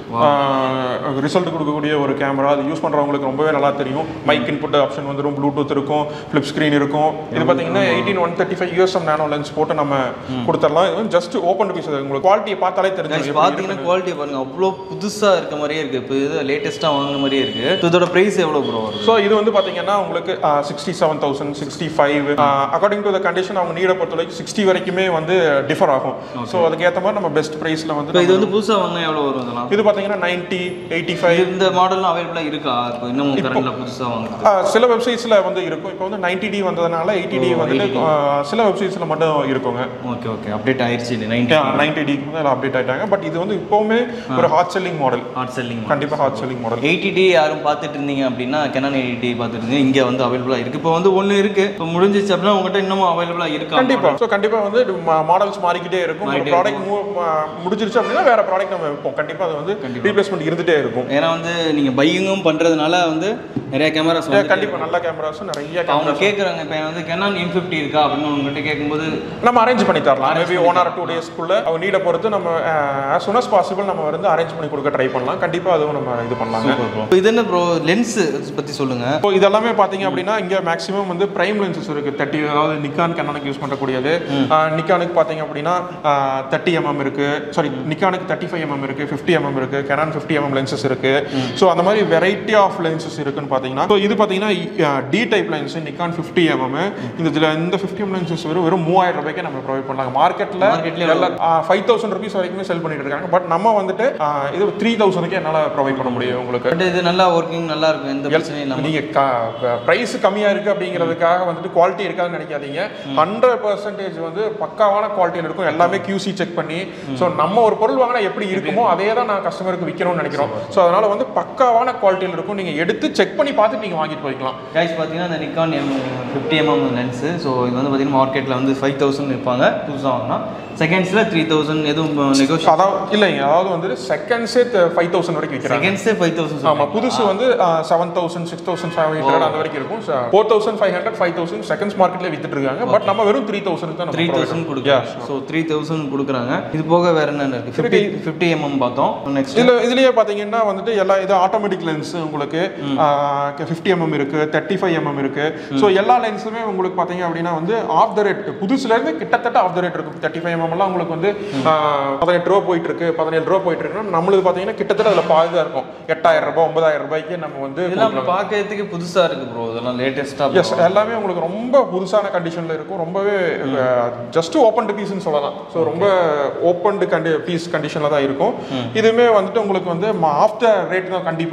B: ரிசல்ட் கொடுக்கக்கூடிய ஒரு கேமரா அது யூஸ் பண்றவங்களுக்கு ரொம்பவே நல்லா தெரியும் மைக் இன்புட் ஆப்ஷன் வந்துடும் ப்ளூடூத் இருக்கும் ஃபிளிப் ஸ்க்ரீன் இருக்கும் இது பார்த்தீங்கன்னா eighteen one thirty five USM nano lens போட்டு நம்ம கொடுத்துடலாம் இது வந்து ஜஸ்ட் ஓப்பன் பீஸ் உங்களுக்கு குவாலிட்டியை பார்த்தாலே
A: கைஸ்
B: தெரிஞ்சு
A: பார்த்தீங்கன்னா குவாலிட்டி பாருங்க அவ்வளோ புதுசா இருக்க மாதிரியே இருக்கு இப்போ இது லேட்டஸ்ட்டாக வாங்குன மாதிரியே இருக்கு So, இதோட ப்ரைஸ் எவ்வளோ ப்ரோ வரும்
B: ஸோ இது வந்து பார்த்தீங்கன்னா உங்களுக்கு sixty seven thousand sixty five according to the condition அவங்க நீடை பொறுத்த வரைக்கும் சிக்ஸ்டி வரைக்குமே வந்து டிஃபர் ஆகும் ஸோ அதுக்கேற்ற மாதிரி நம்ம பெஸ்ட் ப்ரைஸில் வந்து
A: இப்போ இது வந்து புதுசா வாங்கினா எவ்வளோ வரும் இதெல்லாம்
B: இது பார்த்தீங்கன்னா நைன்ட்டி எயிட்டி ஃபைவ்
A: இந்த மாடல்லாம் அவைலபிளாக இருக்கா இப்போ இன்னும் கரண்ட்ல புதுசா வாங்குறது
B: ஆ, சில வெப்சைட்ஸில் வந்து இருக்கும் இப்போ வந்து நைன்டி டி வந்ததுனால எயிட்டி டி வந்துட்டு ஆ, சில வெப்சைட்ஸில் மட்டும் இருக்குங்க
A: ஓகே ஓகே அப்டேட் ஆயிருச்சு நைன்டி
B: நைன்டி டிக்கு வந்து எல்லாம் அப்டேட் ஆயிட்டாங்க பட் இது வந்து இப்போவுமே ஒரு hot selling model
A: hot selling
B: கண்டிப்பாக hot selling model
A: eighty D யாரும் பார்த்துட்டு இருந்தீங்க அப்படின்னா கெனான் எயிட்டி டி பார்த்துட்டு இருந்தீங்க இங்கே வந்து அவைலபிளாக இருக்கு இப்போ வந்து ஒன்று இருக்கு இப்போ முடிஞ்சிச்சு அப்படின்னா உங்கள்கிட்ட இன்னமும் அவைலபிளாக இருக்கா
B: கண்டிப்பாக ஸோ கண்டிப்பாக வந்து மாடல்ஸ் மாறிக்கிட்டே இருக்கும் ஒரு
A: மாறிட்டே
B: ப்ராடக்ட் முடிஞ்சிருச்சு அப்படின்னா வேற ப்ராடக்ட் நம்ம வைப்போம் கண்டிப்பாக அது வந்து ரீப்ளேஸ்மெண்ட் இருந்துகிட்டே இருக்கும்
A: ஏன்னா வந்து நீங்கள் பையிங்கும் பண்ணுறதுனால வந்து நிறைய கேமராஸ் வந்து
B: கண்டிப்பாக நல்ல கேமராஸும் நிறைய
A: அவங்க
B: கேமரா
A: கேட்குறாங்க இப்போ வந்து கெனான் எம் ஃபிஃப்டி இருக்கா அப்படின்னு உங்ககிட்ட கேட்கும்போது
B: நம்ம அரேஞ்ச் பண்ணி தரலாம் மேபி ஒன் ஆர் டூ டேஸ்க்குள்ள அவங்க நீடை பொறுத்து நம்ம ஆஸ் soon as பாசிபிள் நம்ம வந்து அரேஞ்ச் பண்ணி கொடுக்க ட்ரை பண்ணலாம் கண்டிப்பாக அதுவும் நம்ம இது பண்ணலாங்க
A: இப்போ இது என்ன ப்ரோ லென்ஸ் பற்றி சொல்லுங்க
B: இப்போ இதெல்லாமே பார்த்தீங்க அப்படின்னா இங்கே மேக்ஸிமம் வந்து பிரைம் லென்சஸ் இருக்குது தேர்ட்டி அதாவது நிக்கான் கண்ணனுக்கு யூஸ் பண்ணக்கூடியது நிக்கானுக்கு பார்த்தீங்க அப்படின்னா தேர்ட்டி எம்எம் இருக்குது சாரி நிக்கானுக்கு தேர்ட்டி ஃபைவ் எம்எம் இருக்குது ஃபிஃப்டி எம்எம் இருக்குது கெனான் ஃபிஃப்டி எம்எம் லென்சஸ் இருக்குது ஸோ அந்த மாதிரி வெரைட்டி ஆஃப் லென்சஸ் இருக்குன்னு பார்த்தீங்கன்னா ஸோ இது பார்த்தீங்கன்னா D type lens Nikon fifty mm இந்த இதில் இந்த ஃபிஃப்டி எம் லென்சஸ் வெறும் வெறும் மூவாயிரம் ரூபாய்க்கு நம்ம ப்ரொவைட் பண்ணலாம் மார்க்கெட்டில்
A: Marketல
B: எல்லாம் ஃபைவ் தௌசண்ட் ருபீஸ் வரைக்குமே செல் பண்ணிட்டு இருக்காங்க பட் நம்ம வந்துட்டு ஆஹ் இது த்ரீ தௌசண்ட்க்கு என்னால் ப்ரொவைட் பண்ண முடியும் உங்களுக்கு
A: பட் இது நல்லா ஒர்க்கிங் நல்லா இருக்கும் எந்த பிரச்சனையும் இல்லாமல்
B: நீங்க பிரைஸ் கம்மியா இருக்கு அப்படிங்கிறதுக்காக வந்துட்டு குவாலிட்டி இருக்காதுன்னு நினைக்காதீங்க ஹண்ட்ரட் பர்சன்டேஜ் வந்து பக்காவான குவாலிட்டியில் இருக்கும் எல்லாமே QC செக் பண்ணி ஸோ நம்ம ஒரு பொருள் வாங்கினா எப்படி இருக்குமோ அதே தான் நான் கஸ்டமருக்கு விற்கணும்னு நினைக்கிறோம் ஸோ அதனால வந்து பக்காவான குவாலிட்டியில் இருக்கும் நீங்க எடுத்து செக் பண்ணி பார்த்துட்டு நீங்க வாங்கிட்டு போய்க்கலாம்
A: கைஸ் பார்த்தீங்கன்னா இந்த Nikon M fifty mm lens so இது வந்து பார்த்தீங்கன்னா மார்க்கெட்டில் வந்து ஃபைவ் தௌசண்ட் விற்பாங்க புதுசாக வாங்கினா செகண்ட்ஸில் த்ரீ தௌசண்ட் எதுவும் நெகோஷியேட்
B: அதாவது இல்லைங்க அதாவது வந்து செகண்ட்ஸே ஃபைவ் தௌசண்ட் வரைக்கும் விற்கிறாங்க
A: செகண்ட்ஸே ஃபைவ் தௌசண்ட்
B: ஆமா புதுசு வந்து seven thousand six thousand seven hundred அந்த வரைக்கும் இருக்கும் four thousand five hundred five thousand seconds மார்க்கெட்ல வித்துட்டு இருக்காங்க பட் நம்ம வெறும் த்ரீ தௌசண்ட் தான்
A: த்ரீ
B: நம்ம
A: தௌசண்ட்
B: provide
A: கொடுக்குறாங்க ஸோ த்ரீ தௌசண்ட் கொடுக்குறாங்க இது போக வேற என்னென்ன இருக்குது ஃபிஃப்டி ஃபிஃப்டி எம்எம் பார்த்தோம் நெக்ஸ்ட்
B: இதுல இதுலயே பாத்தீங்கன்னா வந்துட்டு எல்லா இது ஆட்டோமேட்டிக் லென்ஸ் உங்களுக்கு ஃபிஃப்டி எம்எம் இருக்கு தேர்ட்டி ஃபைவ் எம்எம் இருக்கு ஸோ எல்லா லென்ஸுமே உங்களுக்கு பாத்தீங்க அப்படின்னா வந்து ஆஃப் த ரேட் புதுசுல இருந்து கிட்டத்தட்ட ஆஃப் த ரேட் இருக்கு தேர்ட்டி ஃபைவ் எம்எம் எல்லாம் உங்களுக்கு வந்து ஆஹ், பதினெட்டு ரூபா போயிட்டு இருக்கு பதினேழு ரூபா போயிட்டு இருக்குன்னா நம்மளுக்கு பாத்தீங்கன்னா கிட்டத்தட்ட அதுல பாதி தான் இருக்கும் எட்டாயிரம் ரூபாய் ஒன்பதாயிரம் ரூபாய்க்கு நம்ம வந்து
A: இதெல்லாம் பார்க்கறதுக்கு புதுசாக இருக்குது ப்ரோ இதெல்லாம் லேட்டஸ்ட்டாக
B: எஸ் எல்லாமே உங்களுக்கு ரொம்ப புதுசான கண்டிஷன்ல இருக்கும் ரொம்பவே ஜஸ்ட் ஓப்பன் டு பீஸ்னு சொல்லலாம் ஸோ ரொம்ப ஓப்பன் டு கண்டி பீஸ் கண்டிஷனில் தான் இருக்கும் இதுவுமே வந்துட்டு உங்களுக்கு வந்து ஆஃப் த ரேட் தான் கண்டிப்பாக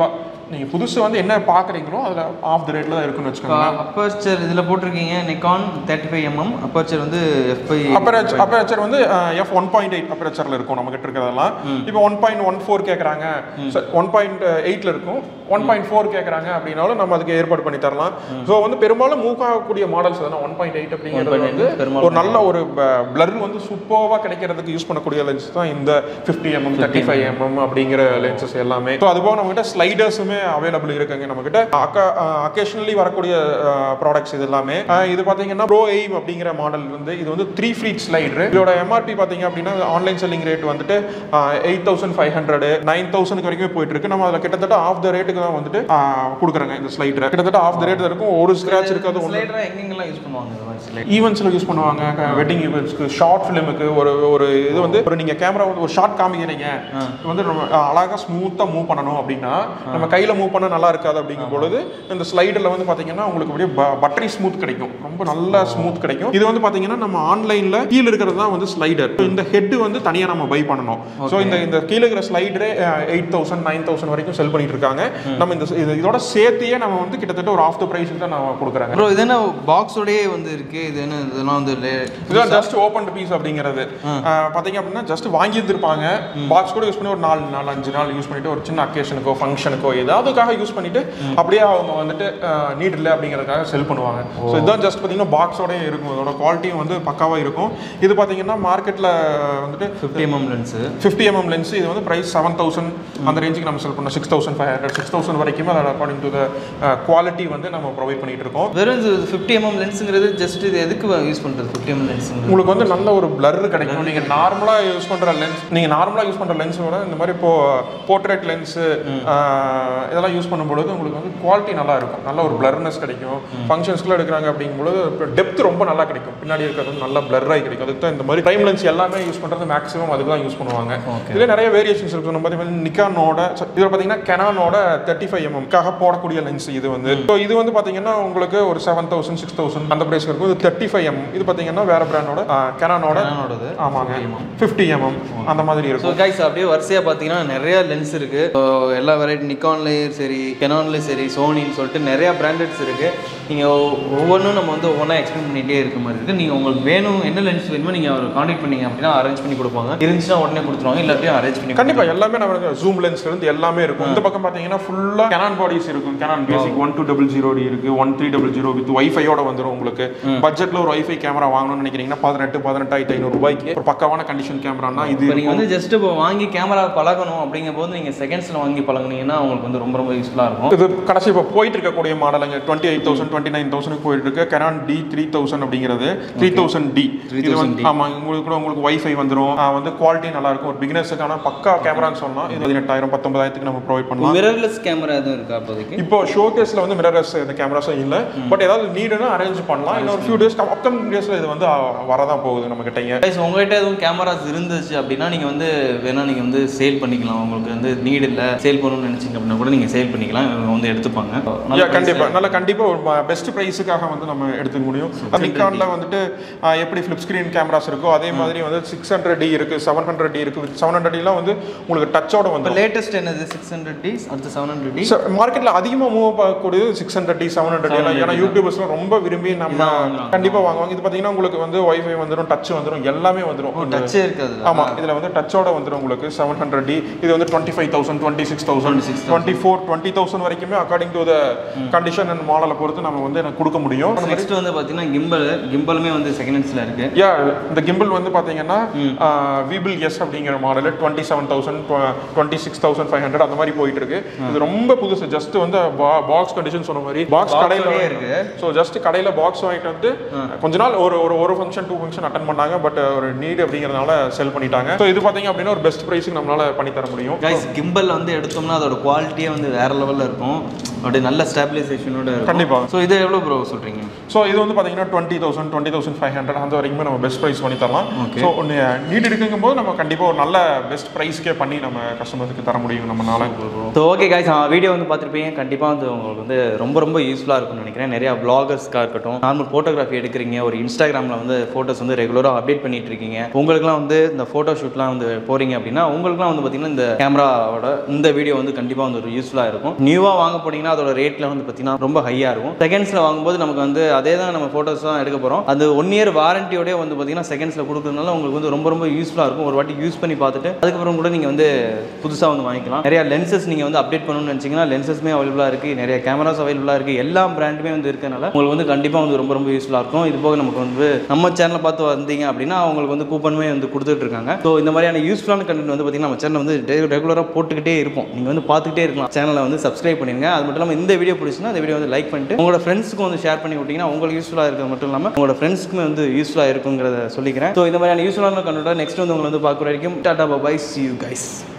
B: நீங்கள் புதுசு வந்து என்ன பார்க்குறீங்களோ அதில் ஆஃப் த ரேட்டில் தான் இருக்குன்னு வச்சுக்கோங்க
A: அப்பர்ச்சர் இதில் போட்டிருக்கீங்க Nikon thirty five mm aperture வந்து எஃப்ஐ
B: அப்பரேச்சர் அப்பரேச்சர் வந்து எஃப் ஒன் பாயிண்ட் எயிட் அப்பரேச்சரில் இருக்கும் நம்ம கிட்ட இருக்கிறதெல்லாம் இப்போ ஒன் பாயிண்ட் ஒன் ஃபோர் கேட்குறாங்க ஒன் பாயிண்ட் எயிட்டில் இருக்கும் ஒன் பாயிண்ட் ஃபோர் கேட்குறாங்க அப்படின்னாலும் நம்ம அதுக்கு ஏற்பாடு பண்ணி தரலாம் ஸோ வந்து பெரும்பாலும் மூவ் ஆகக்கூடிய மாடல்ஸ் தானே ஒன் பாயிண்ட் எயிட் அப்படிங்கிறது வந்து
A: பெரும்பாலும்
B: ஒரு நல்ல ஒரு பிளர் வந்து சூப்பராக கிடைக்கிறதுக்கு யூஸ் பண்ணக்கூடிய லென்ஸ் தான் இந்த fifty mm thirty five mm அப்படிங்கிற லென்சஸ் எல்லாமே ஸோ அதுபோக நம்மகிட்ட ஸ்லைடர்ஸுமே அவைலபிள் இருக்குங்க நம்மகிட்ட அக்கா அக்கேஷனலி வரக்கூடிய ப்ராடக்ட்ஸ் இது எல்லாமே அஹ் இது பார்த்தீங்கன்னா ப்ரோ எய்ம் அப்படிங்கிற மாடல் வந்து இது வந்து த்ரீ ஃப்ரீட் ஸ்லைடர் இதோட எம்ஆர்பி பார்த்தீங்க அப்படின்னா ஆன்லைன் செல்லிங் ரேட் வந்துட்டு eight thousand five hundred nine thousand வரைக்கும் போயிட்டு இருக்கு நம்ம அதில் கிட்டத்தட்ட ஆஃப் த ரேட்டுக்கு தான் வந்துட்டு அஹ், கொடுக்குறாங்க இந்த ஸ்லைடரை கிட்டத்தட்ட ஆஃப் த ரேட் இருக்கும் ஒரு ஸ்க்ராட்ச் இருக்காது ஒன்று
A: ஸ்லைடராக எங்கெங்கெல்லாம் யூஸ் பண்ணுவாங்க இந்த மாதிரி ஸ்லைட்
B: ஈவெண்ட்ஸில் யூஸ் பண்ணுவாங்க வெட்டிங் ஈவெண்ட்ஸ்க்கு ஷார்ட் ஃபிலிமுக்கு ஒரு ஒரு இது வந்து ஒரு நீங்கள் கேமரா வந்து ஒரு ஷார்ட் காமிக்கிறீங்க இது வந்து ரொம்ப அழகாக ஸ்மூத்தாக மூவ் பண்ணணும் அப்படின்னா நம்ம கையில் மூவ் பண்ண நல்லா இருக்காது அப்படிங்கும் பொழுது இந்த ஸ்லைடில் வந்து பார்த்தீங்கன்னா உங்களுக்கு அப்படியே பட்டரி ஸ்மூத் கிடைக்கும் ரொம்ப நல்ல ஸ்மூத் கிடைக்கும் இது வந்து பார்த்தீங்கன்னா நம்ம ஆன்லைனில் கீழே இருக்கிறது தான் வந்து ஸ்லைடர் இந்த ஹெட் வந்து தனியாக நம்ம பை பண்ணணும் ஸோ இந்த இந்த கீழே இருக்கிற ஸ்லைடரே எயிட் தௌசண்ட் நைன் தௌசண்ட் வரைக்கும் செல் பண்ணிட்டு இருக்காங்க நம்ம இந்த இது இதோட சேர்த்தையே நம்ம வந்து கிட்டத்தட்ட ஒரு ஆஃப் த ப்ரைஸுக்கு தான் நம்ம கொடுக்குறாங்க
A: ப்ரோ இது என்ன பாக்ஸோடயே வந்து இருக்கு இது என்ன இதெல்லாம் வந்து லே-
B: இதுதான் ஜஸ்ட் ஓப்பன் பீஸ் அப்படிங்கிறது அஹ் பாத்தீங்க அப்படின்னா ஜஸ்ட் வாங்கி இருந்திருப்பாங்க பாக்ஸ் கூட யூஸ் பண்ணி ஒரு நாலு நாலு அஞ்சு நாள் யூஸ் பண்ணிட்டு ஒரு சின்ன அக்கேஷனுக்கோ ஃபங்க்ஷனுக்கோ ஏதாவதுக்காக யூஸ் பண்ணிட்டு அப்படியே அவங்க வந்துட்டு நீட் இல்லை அப்படிங்கிறதுக்காக செல் பண்ணுவாங்க ஸோ இதுதான் ஜஸ்ட் பார்த்தீங்கன்னா பாக்ஸோடய இருக்கும் இதோட குவாலிட்டியும் வந்து பக்காவாக இருக்கும் இது பார்த்தீங்கன்னா மார்க்கெட்டில் வந்துட்டு
A: fifty mm lens
B: fifty mm lens இது வந்து ப்ரைஸ் செவன் தௌசண்ட் அந்த ரேஞ்சுக்கு நம்ம செல் பண்ணோம் six thousand five hundred six thousand வரைக்குமே அதோட அக்கார்டிங் டு த குவாலிட்டி வந்து நம்ம ப்ரொவைட் பண்ணிட்டு இருக்கோம்
A: வெறும் ஃபிஃப்டி எம்எம் லென்ஸுங்கிறது ஜஸ்ட் இது எதுக்கு யூஸ் பண்ணுறது ஃபிஃப்டி எம்எம் லென்ஸுங்கிறது
B: உங்களுக்கு வந்து நல்ல ஒரு பிளர் கிடைக்கும் நீங்க நார்மலா யூஸ் பண்ற லென்ஸ் நீங்க நார்மலா யூஸ் பண்ற லென்ஸோட இந்த மாதிரி இப்போ போர்ட்ரேட் லென்ஸ் இதெல்லாம் யூஸ் பண்ணும்பொழுது உங்களுக்கு வந்து குவாலிட்டி நல்லா இருக்கும் நல்ல ஒரு பிளர்னஸ் கிடைக்கும் ஃபங்க்ஷன்ஸ்க்குள்ள எடுக்கிறாங்க அப்படிங்கும்போது டெப்த் ரொம்ப நல்லா கிடைக்கும் பின்னாடி இருக்கிறது வந்து நல்ல பிளர் ஆகி கிடைக்கும் அதுக்கு தான் இந்த மாதிரி டைம் லென்ஸ் எல்லாமே யூஸ் பண்றது மேக்ஸிமம் அதுக்கு தான் யூஸ் பண்ணுவாங்க இதுல நிறைய வேரியேஷன்ஸ் இருக்கு நம்ம மாதிரி நிக்கானோட இதில் பார்த்தீங்கன்னா கெனானோட தேர்ட்டி ஃபைவ் எம்எம்காக போடக்கூடிய லென்ஸ் இது வந்து ஸோ இது வந்து பார்த்தீங்கன்னா உங்களுக்கு ஒரு செவன் தௌசண்ட் சிக்ஸ் தௌசண்ட் அந்த பிரைஸ் இருக்கும் இது தேர்ட்டி ஃபைவ் எம் இது பார்த்தீங்கன்னா வேற பிராண்டோட கெனானோட
A: Canonோடது.
B: ஆமாங்க ஃபிஃப்டி எம்எம் அந்த மாதிரி
A: ஸோ
B: இருக்கும்
A: கைஸ் அப்படியே வரிசையாக பார்த்தீங்கன்னா நிறைய லென்ஸ் இருக்கு So, எல்லா வெரைட்டி நிக்கான்லேயும் சரி கெனான்லேயும் சரி சோனின்னு சொல்லிட்டு நிறைய பிராண்டட்ஸ் இருக்கு நீங்கள் ஒவ்வொன்றும் நம்ம வந்து ஒவ்வொன்றா எக்ஸ்பிளைன் பண்ணிகிட்டே இருக்க மாதிரி இருக்கு நீங்கள் உங்களுக்கு வேணும் என்ன லென்ஸ் வேணுமோ நீங்கள் அவர் காண்டாக்ட் பண்ணீங்க அப்படின்னா அரேஞ்ச் பண்ணி கொடுப்பாங்க இருந்துச்சுன்னா உடனே கொடுத்துருவாங்க இல்லாட்டியும் அரேஞ்ச் பண்ணி
B: கண்டிப்பா எல்லாமே நம்ம ஜூம் லென்ஸ்ல இருந்து எல்லாமே இருக்கும் இந்த பக்கம் பாத்தீங்கன்னா ஃபுல்லா கெனான் பாடிஸ் இருக்கும் Canon basic one two double zero D இருக்கு one three double zero with ஒய்ஃபையோட வந்துரும் உங்களுக்கு பட்ஜெட்ல ஒரு ஒய்ஃபை கேமரா வாங்கணும்னு நினைக்கிறீங்கன்னா பதினெட்டு பதினெட்டாயிரத்தி ஐநூறு ரூபாய்க்கு ஒரு பக்காவான கண்டிஷன் கேமரானா இது
A: இப்போ நீங்கள் வந்து ஜஸ்ட் இப்போ வாங்கி கேமரா பழகணும் அப்படிங்கும் போது நீங்கள் செகண்ட்ஸில் வாங்கி பழகுனீங்கன்னா உங்களுக்கு வந்து ரொம்ப ரொம்ப யூஸ்ஃபுல்லாக இருக்கும்
B: இது கடைசி இப்போ போயிட்டு இருக்கக்கூடிய மாடலுங்க twenty eight thousand twenty nine thousand போயிட்டு இருக்கு கெனான் டி த்ரீ தௌசண்ட் அப்படிங்கிறது த்ரீ தௌசண்ட் டி இது வந்து ஆமா உங்களுக்கு கூட உங்களுக்கு வைஃபை வந்துரும் ஆ, வந்து குவாலிட்டி நல்லா இருக்கும் ஒரு பிகினர்ஸுக்கான பக்கா கேமரான்னு சொல்லலாம் இது பதினெட்டாயிரம் பத்தொன்பதாயிரத்துக்கு நம்ம ப்ரொவைட் பண்ணலாம்
A: மிரர்லெஸ் கேமரா எதுவும் இருக்கா அப்போதைக்கு
B: இப்போ ஷோகேஸ்ல வந்து மிரர்ஸ் இந்த கேமராஸும் இல்லை பட் ஏதாவது நீடுனா அரேஞ்ச் பண்ணலாம் இன்னொரு ஃபியூ டேஸ் அப்கமிங் டேஸ்ல இது வந்து ஆ, வரதான் போகுது நம்ம கிட்டங்க
A: கைஸ் உங்கள்கிட்ட எதுவும் கேமராஸ் இருந்துச்சு அப்படின்னா நீங்கள் வந்து வேணா நீங்கள் வந்து சேல் பண்ணிக்கலாம் உங்களுக்கு வந்து நீட் இல்லை சேல் பண்ணணும்னு நினச்சிங்க அப்படின்னா கூட நீங்கள் சேல் பண்ணிக்கலாம் இவங்க வந்து எடுத்துப்பாங்க நல்ல
B: Yeah, கண்டிப்பா நல்ல கண்டிப்பா ஒரு பெஸ்ட் ப்ரைஸுக்காக வந்து நம்ம எடுத்துக்க முடியும் நிக்கான்ல வந்துட்டு ஆ, எப்படி ஃபிளிப் ஸ்கிரீன் கேமராஸ் இருக்கோ அதே மாதிரி வந்து சிக்ஸ் ஹண்ட்ரட் டி இருக்கு செவன் ஹண்ட்ரட் டி இருக்கு செவன் ஹண்ட்ரட் டிலாம் வந்து உங்களுக்கு டச்சோட
A: இப்போ
B: வந்து
A: லேட்டஸ்ட் என்னது சிக்ஸ் ஹண்ட்ரட் டிஸ் அடுத்து செவன் ஹண்ட்ரட் டி
B: மார்க்கெட்ல அதிகமா மூவ் ஆகக்கூடியது six hundred D seven hundred எல்லாம் ஏன்னா யூடியூபர்ஸ்லாம் ரொம்ப விரும்பி நம்ம
A: இதான் வாங்குறாங்க.
B: கண்டிப்பா வாங்குவாங்க இது பாத்தீங்கன்னா உங்களுக்கு வந்து ஒய்ஃபை வந்துடும் டச் வந்துடும் எல்லாமே வந்துடும்
A: டச்சே இருக்காது
B: ஆமா இதுல வந்து டச்சோட வந்துடும் உங்களுக்கு செவன் ஹண்ட்ரட் டி இது வந்து twenty five thousand twenty six thousand
A: 26,000.
B: Twenty four twenty thousand வரைக்குமே according to the condition and மாடலை பொறுத்து நம்ம வந்து எனக்கு கொடுக்க முடியும்
A: நெக்ஸ்ட் வந்து பார்த்தீங்கன்னா கிம்பல் கிம்பலுமே வந்து செகண்ட் ஹேண்ட்ஸில் இருக்கு
B: யா இந்த கிம்பிள் வந்து பாத்தீங்கன்னா விபிள் எஸ் அப்படிங்கிற model twenty seven thousand twenty six thousand five hundred அந்த மாதிரி போயிட்டு இருக்கு இது ரொம்ப புதுசு ஜஸ்ட் வந்து பாக்ஸ் கண்டிஷன் சொன்ன மாதிரி பாக்ஸ்
A: Box
B: கடையில்
A: ஓடயே இருக்கு.
B: ஸோ ஜஸ்ட் கடையில் பாக்ஸ் வாங்கிட்டு வந்து கொஞ்ச நாள் ஒரு ஒரு ஒரு ஃபங்க்ஷன் டூ ஃபங்க்ஷன் அட்டன் பண்ணாங்க பட் ஒரு நீட் அப்படிங்கிறதுனால செல் பண்ணிட்டாங்க ஸோ இது பார்த்தீங்க அப்படின்னா ஒரு பெஸ்ட் ப்ரைஸுக்கு நம்மளால பண்ணி தர முடியும்
A: கைஸ் கிம்பல் வந்து எடுத்தோம்னா அதோட குவாலிட்டியே வந்து வேற லெவலில் இருக்கும் அப்படியே நல்ல ஸ்டாபிலைசேஷனோட
B: கண்டிப்பா.
A: ஸோ இது எவ்வளோ ப்ரோ சொல்கிறீங்க
B: ஸோ இது வந்து பார்த்தீங்கன்னா twenty thousand twenty thousand five hundred அந்த வரைக்குமே நம்ம பெஸ்ட் ப்ரைஸ் பண்ணி தரலாம்
A: Okay.
B: ஸோ நீட் எடுக்குங்கும் போது நம்ம கண்டிப்பாக ஒரு நல்ல பெஸ்ட் ப்ரைஸ்க்கே பண்ணி நம்ம கஸ்டமருக்கு தர முடியும் நம்மளால
A: ஸோ ஓகே கைஸ் வீடியோ வந்து பார்த்துருப்பீங்க கண்டிப்பாக வந்து உங்களுக்கு வந்து ரொம்ப ரொம்ப யூஸ்ஃபுல்லாக இருக்கும்னு நினைக்கிறேன் நிறையா பிளாகர்ஸ்க்காக இருக்கட்டும் நார்மல் ஃபோட்டோகிராஃபி எடுக்கிறீங்க ஒரு இன்ஸ்டாகிராமில் வந்து ஃபோட்டோஸ் வந்து ரெகுலராக அப்டேட் பண்ணிட்டு இருக்கீங்க உங்களுக்குலாம் வந்து இந்த ஃபோட்டோ ஷூட்லாம் வந்து போகிறீங்க அப்படின்னா உங்களுக்குலாம் வந்து பார்த்தீங்கன்னா இந்த கேமராவோட இந்த வீடியோ வந்து கண்டிப்பாக வந்து ஒரு யூஸ்ஃபுல்லாக இருக்கும் நியூவாக வாங்க போனீங்கன்னா அதோட ரேட்டில் வந்து பார்த்தீங்கன்னா ரொம்ப ஹையாக இருக்கும் செகண்ட்ஸில் வாங்கும்போது நமக்கு வந்து அதே தான் நம்ம ஃபோட்டோஸ் தான் எடுக்க போகிறோம் அது ஒன் இயர் வாரண்டியோடய வந்து பார்த்தீங்கன்னா செகண்ட்ஸில் கொடுக்கறதுனால உங்களுக்கு வந்து ரொம்ப ரொம்ப யூஸ்ஃபுல்லாக இருக்கும் ஒரு வாட்டி யூஸ் பண்ணி பார்த்துட்டு அதுக்கப்புறம் கூட நீங்கள் வந்து புதுசாக வந்து வாங்கிக்கலாம் நிறைய லென்சஸ் நீங்கள் வந்து அப்டேட் பண்ணணும்னு நினச்சிங்கன்னா லென்சஸ்மே அவைலபிளாக இருக்குது நிறைய கேமராஸ் அவைலபிளாக இருக்குது எல்லா பிராண்டுமே வந்து இருக்கனால உங்களுக்கு வந்து கண்டிப்பாக வந்து ரொம்ப ரொம்ப யூஸ்ஃபுல்லாக இருக்கும் இது போக நமக்கு வந்து நம்ம சேனலை பார்த்து வந்தீங்க அப்படின்னா அவங்களுக்கு வந்து கூப்பனுமே வந்து கொடுத்துட்டு இருக்காங்க ஸோ இந்த மாதிரியான யூஸ்ஃபுல்லான கண்டென்ட் வந்து பார்த்தீங்கன்னா நம்ம சேனல் வந்து ரெகுலராக போட்டுக்கிட்டே இருப்போம் நீங்கள் வந்து பார்த்துக்கிட்டே இருக்கலாம் சேனலை வந்து சப்ஸ்கிரைப் பண்ணிருங்க அது மட்டும் இல்லாமல் இந்த வீடியோ பிடிச்சுன்னா இந்த வீடியோ வந்து லைக் பண்ணிட்டு உங்களோட ஃப்ரெண்ட்ஸுக்கும் வந்து ஷேர் பண்ணி விட்டீங்கன்னா உங்களுக்கு யூஸ்ஃபுல்லாக இருக்கிறது மட்டும் இல்லாமல் உங்களோட ஃப்ரெண்ட்ஸ்க்குமே வந்து யூஸ்ஃபுல்லாக இருக்குங்கிறத சொல்லிக்கிறேன் ஸோ இந்த மாதிரியான யூஸ்ஃபுல்லான கண்டென்ட்டை நெக்ஸ்ட் வந்து உங்களை வந்து பார்க்குற வரைக்கும் tata bye see you guys